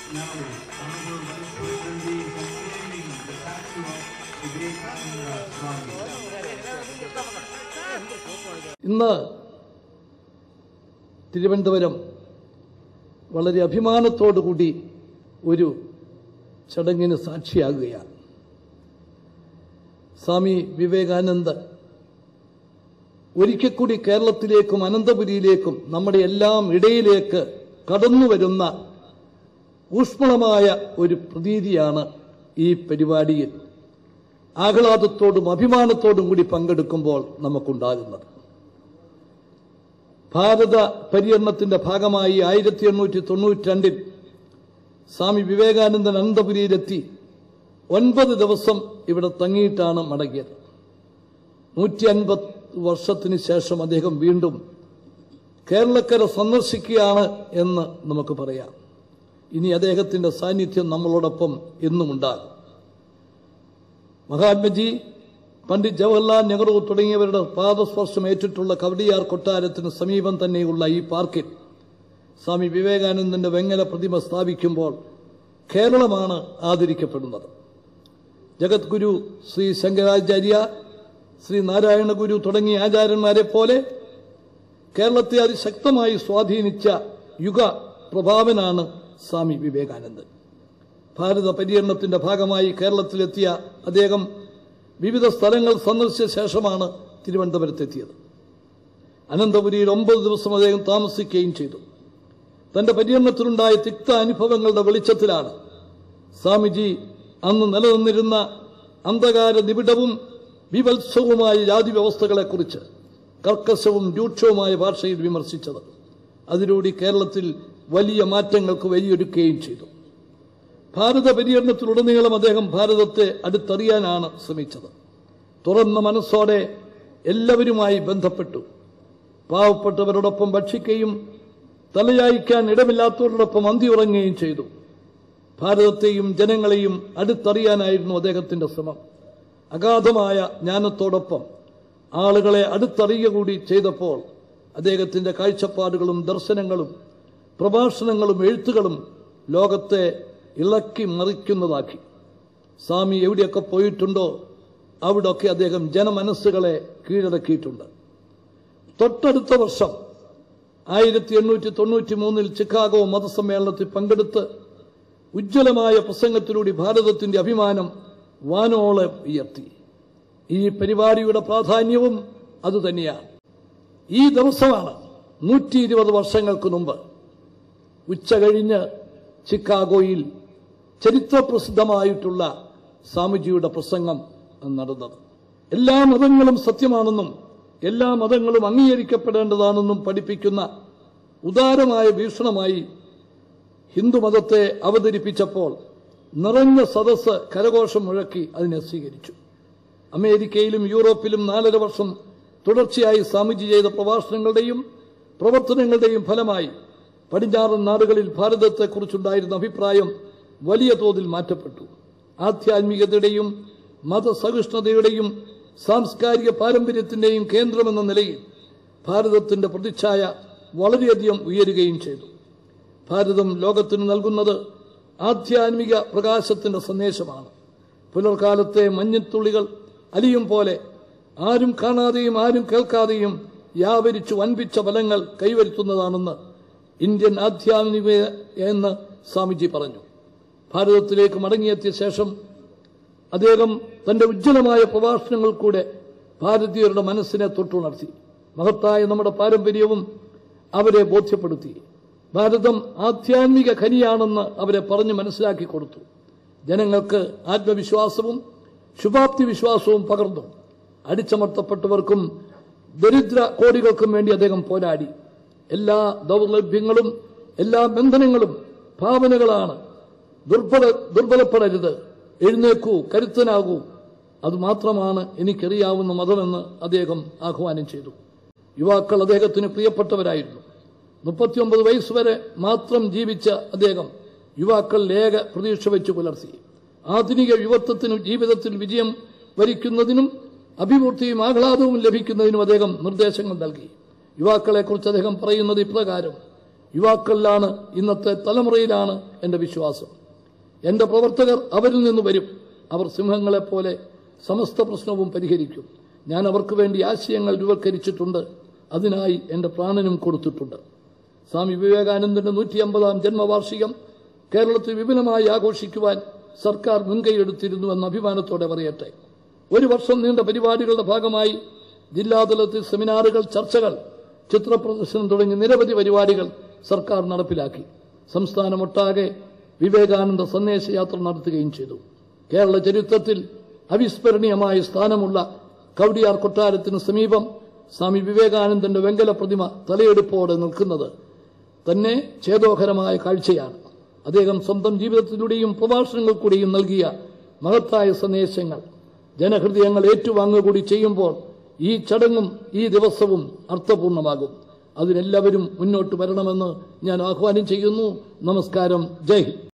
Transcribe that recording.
Now, Honorable Vice President is unveiling the statue of Vivekananda Swami. ഇന്ന് തിരുവനന്തപുരം വളരെ അഭിമാനത്തോടു കൂടി ഒരു ചടങ്ങിന് സാക്ഷിയാകുകയാണ് സ്വാമി വിവേകാനന്ദ ഒരിക്കൽ കൂടി കേരളത്തിലേക്കും അനന്തപുരിയിലേക്കും നമ്മുടെ എല്ലാം ഇടയിലേക്ക് കടന്നു വരുന്ന ഊഷ്മളമായ ഒരു പ്രതീതിയാണ് ഈ പരിപാടിയിൽ ആഹ്ലാദത്തോടും അഭിമാനത്തോടും കൂടി പങ്കെടുക്കുമ്പോൾ നമുക്കുണ്ടാകുന്നത് ഭാരത പര്യടനത്തിന്റെ ഭാഗമായി ആയിരത്തി എണ്ണൂറ്റി തൊണ്ണൂറ്റി രണ്ടിൽ സ്വാമി വിവേകാനന്ദൻ അനന്തപുരിയിലെത്തി ഒൻപത് ദിവസം ഇവിടെ തങ്ങിയിട്ടാണ് മടങ്ങിയത് നൂറ്റി അൻപത് വർഷത്തിന് ശേഷം അദ്ദേഹം വീണ്ടും കേരളക്കര സന്ദർശിക്കുകയാണ് എന്ന് നമുക്ക് പറയാം ഇനി അദ്ദേഹത്തിന്റെ സാന്നിധ്യം നമ്മളോടൊപ്പം എന്നും ഉണ്ടാകും മഹാത്മജി പണ്ഡിറ്റ് ജവഹർലാൽ നെഹ്റു തുടങ്ങിയവരുടെ പാദസ്പർശം ഏറ്റിട്ടുള്ള കവടിയാർ കൊട്ടാരത്തിന് സമീപം തന്നെയുള്ള ഈ പാർക്കിൽ സ്വാമി വിവേകാനന്ദന്റെ വെങ്ങല പ്രതിമ സ്ഥാപിക്കുമ്പോൾ കേരളമാണ് ആദരിക്കപ്പെടുന്നത് ജഗദ്ഗുരു ശ്രീ ശങ്കരാചാര്യ ശ്രീ നാരായണ ഗുരു തുടങ്ങിയ ആചാര്യന്മാരെ പോലെ കേരളത്തെ അതിശക്തമായി സ്വാധീനിച്ച യുഗ പ്രഭാവനാണ് സ്വാമി വിവേകാനന്ദൻ ഭാരത പര്യടനത്തിന്റെ ഭാഗമായി കേരളത്തിലെത്തിയ അദ്ദേഹം വിവിധ സ്ഥലങ്ങൾ സന്ദർശിച്ച ശേഷമാണ് തിരുവനന്തപുരത്തെത്തിയത് അനന്തപുരിയിൽ ഒമ്പത് ദിവസം അദ്ദേഹം താമസിക്കുകയും ചെയ്തു തന്റെ പര്യടനത്തിലുണ്ടായ തിക്ത അനുഭവങ്ങളുടെ വെളിച്ചത്തിലാണ് സ്വാമിജി അന്ന് നിലനിന്നിരുന്ന അന്ധകാര നിബിഡവും വിവത്സവുമായ ജാതി വ്യവസ്ഥകളെക്കുറിച്ച് കർക്കശവും രൂക്ഷവുമായ ഭാഷയിൽ വിമർശിച്ചത് അതിലൂടെ കേരളത്തിൽ വലിയ മാറ്റങ്ങൾക്ക് വഴിയൊരുക്കുകയും ചെയ്തു ഭാരത പര്യടനത്തിലുടനീളം അദ്ദേഹം ഭാരതത്തെ അടുത്തറിയാനാണ് ശ്രമിച്ചത് തുറന്ന മനസ്സോടെ എല്ലാവരുമായി ബന്ധപ്പെട്ടു പാവപ്പെട്ടവരോടൊപ്പം ഭക്ഷിക്കുകയും തലയായിക്കാൻ ഇടമില്ലാത്തവരോടൊപ്പം അന്തിയുറങ്ങുകയും ചെയ്തു ഭാരതത്തെയും ജനങ്ങളെയും അടുത്തറിയാനായിരുന്നു അദ്ദേഹത്തിന്റെ ശ്രമം അഗാധമായ ജ്ഞാനത്തോടൊപ്പം ആളുകളെ അടുത്തറിയുക കൂടി ചെയ്തപ്പോൾ അദ്ദേഹത്തിന്റെ കാഴ്ചപ്പാടുകളും ദർശനങ്ങളും പ്രഭാഷണങ്ങളും എഴുത്തുകളും ലോകത്തെ ഇളക്കി മറിക്കുന്നതാക്കി സ്വാമി എവിടെയൊക്കെ പോയിട്ടുണ്ടോ അവിടെയൊക്കെ അദ്ദേഹം ജനമനസ്സുകളെ കീഴടക്കിയിട്ടുണ്ട് തൊട്ടടുത്ത വർഷം ആയിരത്തി എണ്ണൂറ്റി തൊണ്ണൂറ്റി മൂന്നിൽ ചിക്കാഗോ മതസമ്മേളനത്തിൽ പങ്കെടുത്ത് ഉജ്ജ്വലമായ പ്രസംഗത്തിലൂടെ ഭാരതത്തിന്റെ അഭിമാനം വാനോളെ ഉയർത്തി ഈ പരിപാടിയുടെ പ്രാധാന്യവും അതുതന്നെയാണ് ഈ ദിവസമാണ് നൂറ്റി ഇരുപത് വർഷങ്ങൾക്ക് മുമ്പ് ഉച്ച കഴിഞ്ഞ് ചിക്കാഗോയിൽ ചരിത്രപ്രസിദ്ധമായിട്ടുള്ള സ്വാമിജിയുടെ പ്രസംഗം നടന്നത് എല്ലാ മതങ്ങളും സത്യമാണെന്നും എല്ലാ മതങ്ങളും അംഗീകരിക്കപ്പെടേണ്ടതാണെന്നും പഠിപ്പിക്കുന്ന ഉദാരമായ വീക്ഷണമായി ഹിന്ദുമതത്തെ അവതരിപ്പിച്ചപ്പോൾ നിറഞ്ഞ സദസ്സ് കരഘോഷം മുഴക്കി അതിനെ സ്വീകരിച്ചു അമേരിക്കയിലും യൂറോപ്പിലും നാലര വർഷം തുടർച്ചയായി സ്വാമിജി ചെയ്ത പ്രഭാഷണങ്ങളുടെയും പ്രവർത്തനങ്ങളുടെയും ഫലമായി പടിഞ്ഞാറൻ നാടുകളിൽ ഭാരതത്തെക്കുറിച്ചുണ്ടായിരുന്ന അഭിപ്രായം വലിയ തോതിൽ മാറ്റപ്പെട്ടു ആധ്യാത്മികതയുടെയും മതസഹിഷ്ണുതയുടെയും സാംസ്കാരിക പാരമ്പര്യത്തിന്റെയും കേന്ദ്രമെന്ന നിലയിൽ ഭാരതത്തിന്റെ പ്രതിച്ഛായ വളരെയധികം ഉയരുകയും ചെയ്തു ഭാരതം ലോകത്തിന് നൽകുന്നത് ആധ്യാത്മിക പ്രകാശത്തിന്റെ സന്ദേശമാണ് പുലർക്കാലത്തെ മഞ്ഞത്തുള്ളികൾ അലിയും പോലെ ആരും കാണാതെയും ആരും കേൾക്കാതെയും വ്യാപരിച്ചു വൻപിച്ച ഫലങ്ങൾ കൈവരുത്തുന്നതാണെന്ന് ഇന്ത്യൻ ആധ്യാത്മിക എന്ന് സ്വാമിജി പറഞ്ഞു ഭാരതത്തിലേക്ക് മടങ്ങിയെത്തിയ ശേഷം അദ്ദേഹം തന്റെ ഉജ്ജ്വലമായ പ്രഭാഷണങ്ങൾ കൂടെ ഭാരതീയരുടെ മനസ്സിനെ തൊട്ടുണർത്തി മഹത്തായ നമ്മുടെ പാരമ്പര്യവും അവരെ ബോധ്യപ്പെടുത്തി ഭാരതം ആധ്യാത്മിക ഖനിയാണെന്ന് അവരെ പറഞ്ഞ് മനസ്സിലാക്കി കൊടുത്തു ജനങ്ങൾക്ക് ആത്മവിശ്വാസവും ശുഭാപ്തി വിശ്വാസവും പകർന്നു അടിച്ചമർത്തപ്പെട്ടവർക്കും ദരിദ്ര കോടികൾക്കും വേണ്ടി അദ്ദേഹം പോരാടി എല്ലാ ദൗർലഭ്യങ്ങളും എല്ലാ ബന്ധനങ്ങളും ഭാവനകളാണ് ദുർബല ദുർബലപ്പെടരുത് എഴുന്നേക്കൂ കരുത്തനാകൂ അതുമാത്രമാണ് എനിക്കറിയാവുന്ന മതമെന്ന് അദ്ദേഹം ആഹ്വാനം ചെയ്തു യുവാക്കൾ അദ്ദേഹത്തിന് പ്രിയപ്പെട്ടവരായിരുന്നു മുപ്പത്തിയൊമ്പത് വയസ്സ് വരെ മാത്രം ജീവിച്ച അദ്ദേഹം യുവാക്കൾ ഏക പ്രതീക്ഷ വെച്ച് പുലർത്തി ആധുനിക യുവത്വത്തിനും ജീവിതത്തിൽ വിജയം വരിക്കുന്നതിനും അഭിവൃദ്ധിയും ആഹ്ലാദവും ലഭിക്കുന്നതിനും അദ്ദേഹം നിർദ്ദേശങ്ങൾ നൽകി യുവാക്കളെക്കുറിച്ച് അദ്ദേഹം പറയുന്നത് ഇപ്രകാരം യുവാക്കളിലാണ് ഇന്നത്തെ തലമുറയിലാണ് എൻ്റെ വിശ്വാസം എൻ്റെ പ്രവർത്തകർ അവരിൽ നിന്ന് വരും അവർ സിംഹങ്ങളെപ്പോലെ സമസ്ത പ്രശ്നവും പരിഹരിക്കും ഞാൻ അവർക്ക് വേണ്ടി ആശയങ്ങൾ രൂപീകരിച്ചിട്ടുണ്ട് അതിനായി എൻ്റെ പ്രാണനും കൊടുത്തിട്ടുണ്ട് സ്വാമി വിവേകാനന്ദന്റെ നൂറ്റി അമ്പതാം ജന്മവാർഷികം കേരളത്തിൽ വിപുലമായി ആഘോഷിക്കുവാൻ സർക്കാർ മുൻകൈയെടുത്തിരുന്നു എന്ന അഭിമാനത്തോടെ പറയട്ടെ ഒരു വർഷം നീണ്ട പരിപാടികളുടെ ഭാഗമായി ജില്ലാതലത്തിൽ സെമിനാറുകൾ ചർച്ചകൾ ചിത്രപ്രദർശനം തുടങ്ങി നിരവധി പരിപാടികൾ സർക്കാർ നടപ്പിലാക്കി സംസ്ഥാനമൊട്ടാകെ വിവേകാനന്ദ സന്ദേശയാത്ര നടത്തുകയും ചെയ്തു കേരള ചരിത്രത്തിൽ അവിസ്മരണീയമായ സ്ഥാനമുള്ള കവടിയാർ കൊട്ടാരത്തിന് സമീപം സ്വാമി വിവേകാനന്ദന്റെ വെങ്കല പ്രതിമ തലയെടുപ്പോടെ നിൽക്കുന്നത് തന്നെ ഛേദോഹരമായ കാഴ്ചയാണ് അദ്ദേഹം സ്വന്തം ജീവിതത്തിലൂടെയും പ്രഭാഷണങ്ങൾ കൂടിയും നൽകിയ മഹത്തായ സന്ദേശങ്ങൾ ജനഹൃദയങ്ങൾ ഏറ്റുവാങ്ങുക കൂടി ചെയ്യുമ്പോൾ ഈ ചടങ്ങും ഈ ദിവസവും അർത്ഥപൂർണമാകും അതിനെല്ലാവരും മുന്നോട്ട് വരണമെന്ന് ഞാൻ ആഹ്വാനം ചെയ്യുന്നു നമസ്കാരം ജയ് ഹിന്ദ്